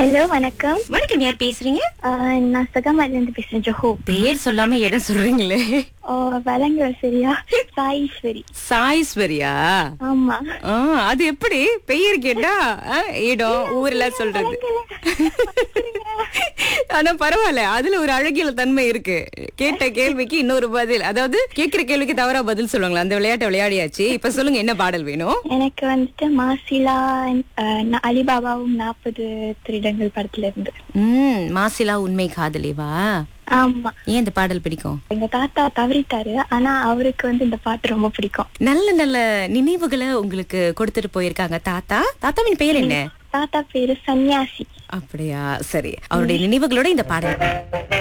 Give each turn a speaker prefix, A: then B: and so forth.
A: hello வணக்கம்
B: வணக்கம் யார் பேசுறீங்க
A: ஆஹ் நான் சகமால இருந்து பேசுறேன் ஜோஹோ
B: பேர் சொல்லாம இடம் சொல்றீங்களே
A: ஓ வழங்குற சரியா சாயீஸ்வரி
B: சாய்ஸ்வரியா
A: ஆமா
B: ஆ, அது எப்படி பெயர் கேட்டா ஆ, இடம் ஊர்ல சொல்றது ஆனா பரவாயில்ல அதுல ஒரு அழகியல் தன்மை இருக்கு கேட்ட கேள்விக்கு இன்னொரு பதில் அதாவது கேக்குற கேள்விக்கு தவறா பதில் சொல்லுவாங்களா அந்த விளையாட்டை விளையாடியாச்சு இப்ப சொல்லுங்க என்ன பாடல் வேணும்
A: எனக்கு வந்துட்டு மாசிலா ஆஹ் நா- அலிபாபாவும் நாற்பது திருடங்கள் படத்துல இருந்து
B: ம் மாசிலா உண்மை காதலிவா
A: ஆமா
B: ஏன் இந்த பாடல் பிடிக்கும்
A: எங்க தாத்தா தவறிட்டாரு ஆனா அவருக்கு வந்து இந்த பாட்டு ரொம்ப பிடிக்கும்
B: நல்ல நல்ல நினைவுகளை உங்களுக்கு கொடுத்துட்டு போயிருக்காங்க தாத்தா தாத்தாவின் பெயர் என்ன
A: தாத்தா பேரு சன்னியாசி
B: அப்படியா சரி அவருடைய நினைவுகளோட இந்த பாடல்